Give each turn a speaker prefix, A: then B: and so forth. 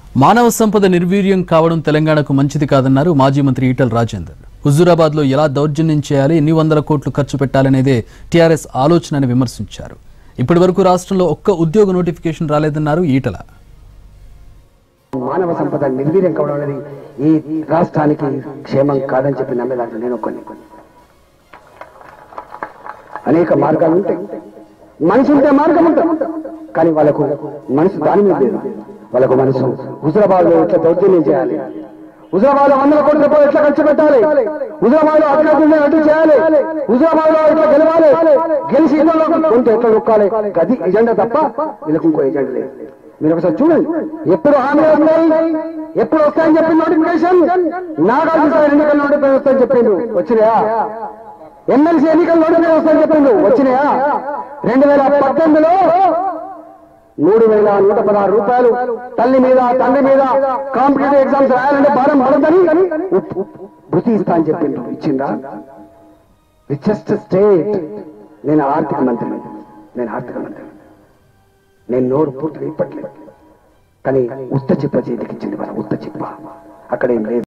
A: మానవ సంపద నిర్వీర్యం కావడం తెలంగాణకు మంచిది కాదన్నారు మాజీ మంత్రి ఈటల రాజేందర్ హుజూరాబాద్ లో ఎలా దౌర్జన్యం చేయాలి ఎన్ని వందల కోట్లు ఖర్చు పెట్టాలనేదే టీఆర్ఎస్ ఆలోచన అని విమర్శించారు ఇప్పటి వరకు రాష్ట్రంలో ఒక్క ఉద్యోగ నోటిఫికేషన్ రాలేదన్నారు ఈటల
B: మానవ సంపద నిర్వీర్యం కావడం అనేది ఈ రాష్ట్రానికి క్షేమం కాదని చెప్పి నమ్మేదాంట్లో నేను కొన్ని అనేక మార్గాలు ఉంటాయి మనసు ఉంటే మార్గం ఉంటుంది కానీ వాళ్ళకు మనసు దాని మీద లేదు వాళ్ళకు మనసు హుజరాబాద్ లో ఎట్లా దౌర్జన్యం చేయాలి హుజరాబాద్ లో వందల కోట్ల రూపాయలు ఎట్లా ఖర్చు పెట్టాలి హుజరాబాద్ లో అట్లా అడ్డు చేయాలి హుజరాబాద్ లో ఎట్లా గెలవాలి గెలిచి ఇళ్ళలో కొంటే ఎట్లా నొక్కాలి గది ఎజెండా తప్ప వీళ్ళకు ఇంకో ఎజెండా లేదు మీరు ఒకసారి చూడండి ఎప్పుడు హామీ వస్తాయి ఎప్పుడు వస్తాయని చెప్పిన నోటిఫికేషన్ నాగార్జున సార్ ఎన్నికల నోటిఫికేషన్ వస్తాయని చెప్పిండు వచ్చినాయా ఎమ్మెల్సీ ఎన్నికల నోటిఫికేషన్ వస్తాయని చెప్పిండు వచ్చినాయా రెండు వేల పద్దెనిమిదిలో మూడు వేల నూట పదహారు రూపాయలు తల్లి మీద తండ్రి మీద కాంపిటేటివ్ ఎగ్జామ్స్ రాయాలంటే భారం పడదని భృతి ఇస్తా అని చెప్పిండు ఇచ్చిందా రిచెస్ట్ స్టేట్ నేను ఆర్థిక మంత్రి నేను ఆర్థిక మంత్రి నేను నోరు పూర్తిగా ఇప్పట్లేదు కానీ ఉత్త చిప్ప చేతికి ఇచ్చింది మన ఉత్త చిప్ప అక్కడ ఏం లేదు